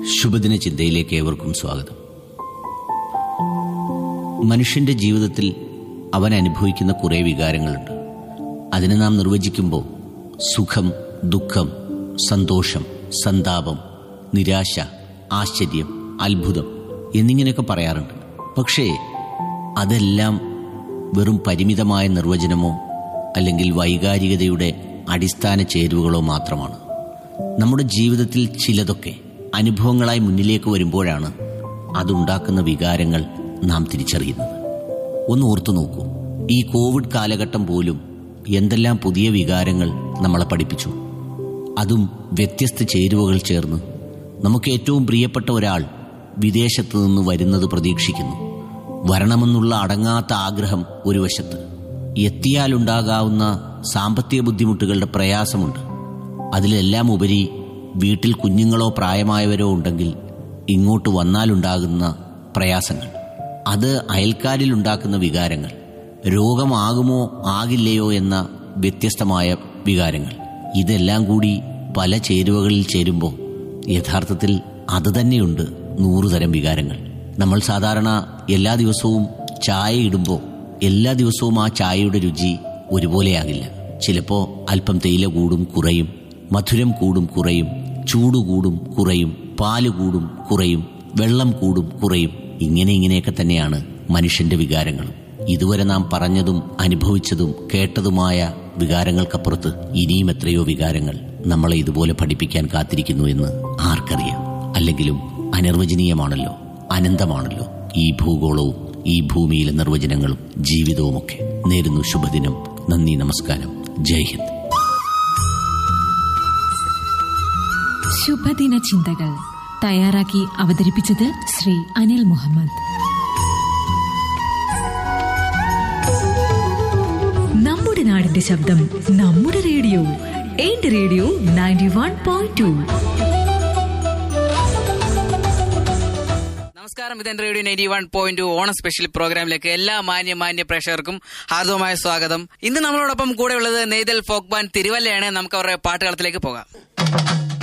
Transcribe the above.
ശുഭദിന ചിന്തയിലേക്ക് ഏവർക്കും സ്വാഗതം മനുഷ്യന്റെ ജീവിതത്തിൽ അവൻ അനുഭവിക്കുന്ന കുറേ വികാരങ്ങളുണ്ട് അതിനെ നാം നിർവചിക്കുമ്പോൾ സുഖം ദുഃഖം സന്തോഷം സന്താപം നിരാശ ആശ്ചര്യം അത്ഭുതം എന്നിങ്ങനെയൊക്കെ പറയാറുണ്ട് പക്ഷേ അതെല്ലാം വെറും പരിമിതമായ നിർവചനമോ അല്ലെങ്കിൽ വൈകാരികതയുടെ അടിസ്ഥാന ചേരുവകളോ മാത്രമാണ് നമ്മുടെ ജീവിതത്തിൽ ചിലതൊക്കെ അനുഭവങ്ങളായി മുന്നിലേക്ക് വരുമ്പോഴാണ് അതുണ്ടാക്കുന്ന വികാരങ്ങൾ നാം തിരിച്ചറിയുന്നത് ഒന്ന് ഓർത്തു നോക്കൂ ഈ കോവിഡ് കാലഘട്ടം പോലും എന്തെല്ലാം പുതിയ വികാരങ്ങൾ നമ്മളെ പഠിപ്പിച്ചു അതും വ്യത്യസ്ത ചേരുവകൾ ചേർന്ന് നമുക്ക് ഏറ്റവും പ്രിയപ്പെട്ട ഒരാൾ വിദേശത്ത് നിന്ന് വരുന്നത് പ്രതീക്ഷിക്കുന്നു വരണമെന്നുള്ള അടങ്ങാത്ത ആഗ്രഹം ഒരു വശത്ത് എത്തിയാലുണ്ടാകാവുന്ന സാമ്പത്തിക ബുദ്ധിമുട്ടുകളുടെ പ്രയാസമുണ്ട് അതിലെല്ലാം ഉപരി വീട്ടിൽ കുഞ്ഞുങ്ങളോ പ്രായമായവരോ ഉണ്ടെങ്കിൽ ഇങ്ങോട്ട് വന്നാലുണ്ടാകുന്ന പ്രയാസങ്ങൾ അത് അയൽക്കാരിൽ ഉണ്ടാക്കുന്ന വികാരങ്ങൾ രോഗമാകുമോ ആകില്ലയോ എന്ന വ്യത്യസ്തമായ വികാരങ്ങൾ ഇതെല്ലാം കൂടി പല ചേരുവകളിൽ ചേരുമ്പോൾ യഥാർത്ഥത്തിൽ അത് തന്നെയുണ്ട് നൂറുതരം വികാരങ്ങൾ നമ്മൾ സാധാരണ എല്ലാ ദിവസവും ചായ ഇടുമ്പോൾ എല്ലാ ദിവസവും ആ ചായയുടെ രുചി ഒരുപോലെയാകില്ല ചിലപ്പോൾ അല്പം തേയില കൂടും കുറയും മധുരം കൂടും കുറയും ചൂട് കൂടും കുറയും പാല് കൂടും കുറയും വെള്ളം കൂടും കുറയും ഇങ്ങനെ ഇങ്ങനെയൊക്കെ തന്നെയാണ് മനുഷ്യന്റെ വികാരങ്ങളും ഇതുവരെ നാം പറഞ്ഞതും അനുഭവിച്ചതും കേട്ടതുമായ വികാരങ്ങൾക്കപ്പുറത്ത് ഇനിയും എത്രയോ വികാരങ്ങൾ നമ്മളെ ഇതുപോലെ പഠിപ്പിക്കാൻ കാത്തിരിക്കുന്നു എന്ന് ആർക്കറിയാം അല്ലെങ്കിലും അനിർവചനീയമാണല്ലോ അനന്തമാണല്ലോ ഈ ഭൂഗോളവും ഈ ഭൂമിയിലെ നിർവചനങ്ങളും ജീവിതവുമൊക്കെ നേരുന്നു ശുഭദിനം നന്ദി നമസ്കാരം ജയ് ഹിന്ദ് ശുഭദിന ചിന്തകൾ തയ്യാറാക്കി അവതരിപ്പിച്ചത് ശ്രീ അനിൽ മുഹമ്മദ് നമ്മുടെ നാടിന്റെ ശബ്ദം നമ്മുടെ റേഡിയോ എന്റെ radio ninety one point two നമസ്കാരം ഇത് എന്റെ radio ninety one point Onam special പ്രോഗ്രാമിലേക്ക് എല്ലാ മാന്യ മാന്യ പ്രേക്ഷകർക്കും ഹാർദവമായ സ്വാഗതം ഇന്ന് നമ്മളോടൊപ്പം കൂടെ ഉള്ളത് നെയ്തൽ ഫോക്ക് ബാൻഡ് തിരുവല്ലയാണ് നമുക്ക് അവരുടെ പാട്ടുകളത്തിലേക്ക് പോകാം